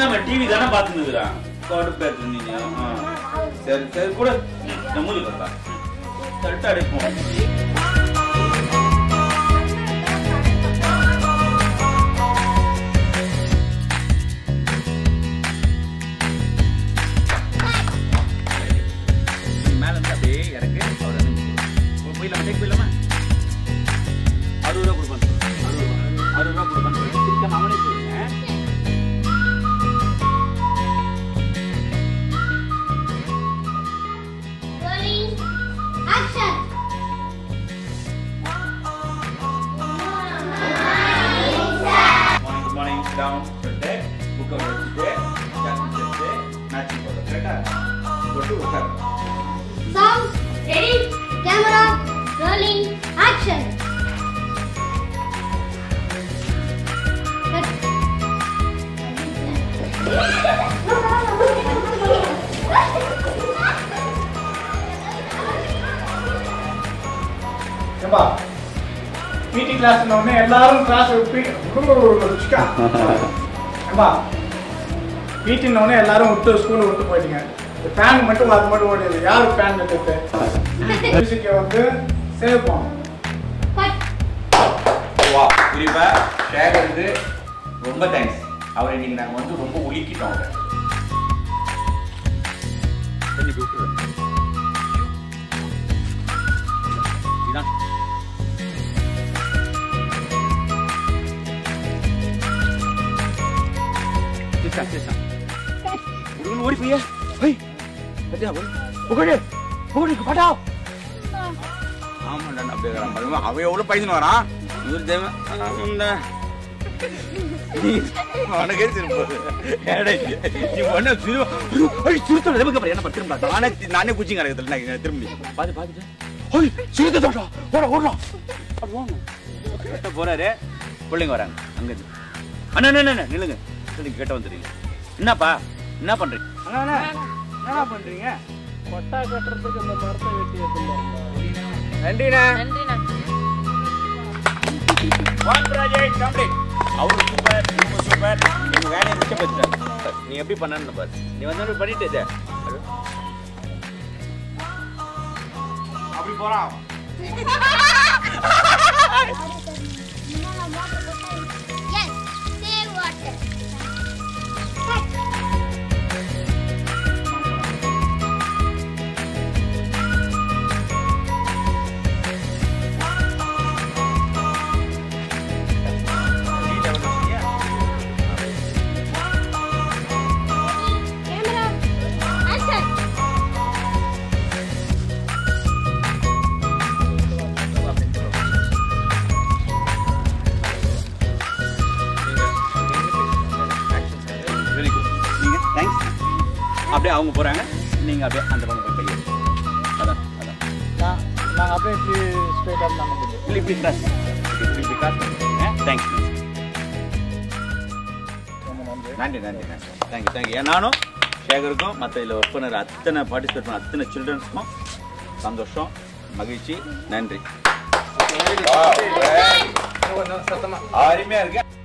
என்ன டிவி தானே பார்த்துருக்குறான் கடுப்பேத்து நீங்க ஆ. சரி சரி கூட நான் மூஞ்சி பார்த்தா தட்டு அடைப்போம் நீ மேல இருந்து அப்படியே இறக்கு அவர் அனுப்பிச்சு போ- போயிடலாமா டேக் போயிடலாமா அறுபது ரூபா கொடுப்பான்னு சொல்லு. அறுபது ரூபா அறுபது ரூபா கொடுப்பான்னு சொல்லு சிரிக்காம அவனே சொல்லுங்க Rolling. Action. Morning morning down சொல்லிட்டு புக்கை வச்சுட்டு ஜாக்கெட் வச்சுட்டு மேட்சிங் போடுறோம் கரெக்டா போட்டு உட்காரு Sound. Ready. Camera. Rolling. Action. ஏம்பா பிடி கிளாஸ் உடனே எல்லாரும் கிளாஸ் வச்சுக்கா ஏம்பா பிடின உடனே எல்லாரும் விட்டு ஸ்கூலை விட்டு போயிட்டீங்க ஃபேன் மட்டும் அது மட்டும் ஓடிடுது யாரு ஃபேன் கட்டுறது மியூசிக்கை வந்து சேவ் பண்ணும் Cut. வா குறிப்பா ஷேகருக்கு ரொம்ப தேங்க்ஸ் அவரை இன்னைக்கு நாங்கள் வந்து ரொம்ப உலுக்கிட்டோம் அவரை தண்ணி போய் விட்டுரு இதான் சிரிச்சா சிரிச்சா உடனே ஓடி போய் ஹை பத்தியா போய் புகழே புகழே பாட்டா ஆமாண்டா நான் அப்படியே வரான் பாருங்க அவன் எவ்வளோ பைசன் வரான் இவர் தேவன் இந்த உனக்கே திரும்ப ஏடா இது? நீ ஒண்ணு சிறு சிறுத்தோட எதுக்கு அப்புறம் என்ன திரும்ப நானே நானே குச்சி கிடக்குது நான் திரும்பி பாத்து பாத்துட்டு ஓய் சிறுத்தை தோட்டா ஓட ஓடலாம் அப்படி வாங்க கரெக்டாக போறாரு பிள்ளைங்க வராங்க அங்கேருந்து அண்ணா அண்ணா அண்ணா நில்லுங்க நீங்க கேட்ட வந்துடுறீங்க என்னப்பா என்ன பண்றீங்க அண்ணா அண்ணா என்ன பண்றீங்க கொட்டா கட்டுறதுக்கு இந்த மரத்தை வெட்டி நன்றிண்ணா நன்றிண்ணா வான் ராஜேஷ் கம்ப்ளீட் அவரு சூப்பர் இவங்க சூப்பர் எங்க வேலையை மிச்சப்படுத்திட்டாரு நீ எப்படி பண்ணன்னு பாரு நீ வந்து பண்ணிட்டு இதை. அப்படி போறான் அவன். Yes. Save water. Cut. நீ level வச்சிட்டியா? Camera. Action. வெரி குட் நீங்க தேங்க்ஸ் அப்படியே அவங்க போறாங்க நீங்க அப்படியே அந்த பக்கம் போய் கையை அதான் அதான் நாங்கள் அப்படியே இப்படி ஸ்ட்ரைட்டாக நாங்கள் இல்லை இப்படி கிராஸ் இப்படி இப்படி கிராஸ் பண்ணுங்க தேங்க்ஸ் நன்றி நன்றி நன்றி தேங்க்யூ தேங்க்யூ ஏன் நானும் சேகருக்கும் மற்ற இதில் ஒர்க் பண்ணுற அத்தனை பார்ட்டிசிபேட் பண்ண அத்தனை சில்ட்ரன்ஸுக்கும் சந்தோஷம் மகிழ்ச்சி நன்றி அருமையா இருக்கு